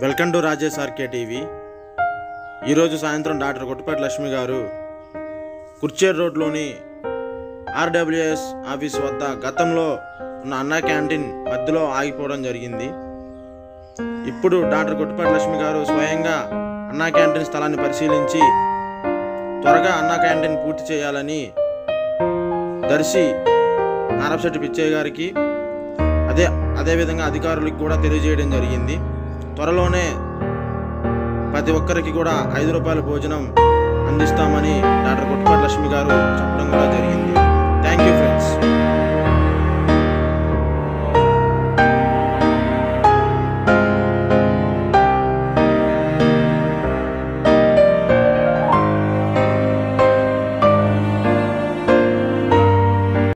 welcome to Rajesh RK TV ఈరోజు సాయంత్రం doctor గుట్టపేట Lakshmi గారు కుర్చేర్ రోడ్లోని ఆర్డబ్ల్యూఎస్ ఆఫీస్ వద్ద గతంలో ఉన్న అన్నా క్యాంటీన్ మధ్యలో ఆగిపోవడం జరిగింది ఇప్పుడు డాక్టర్ గుట్టపేట లక్ష్మి గారు స్వయంగా అన్నా క్యాంటీన్ స్థలాన్ని పరిశీలించి త్వరగా అన్నా క్యాంటీన్ పూర్తి చేయాలని దర్శి నారపశెట్టి పిచ్చయ్య గారికి అదే అదేవిధంగా అధికారులకు కూడా తెలియజేయడం జరిగింది త్వరలోనే ప్రతి ఒక్కరికి కూడా ఐదు రూపాయల భోజనం అందిస్తామని డాక్టర్ గుట్టపాటి లక్ష్మి గారు చెప్పడం కూడా జరిగింది థ్యాంక్ యూ ఫ్రెండ్స్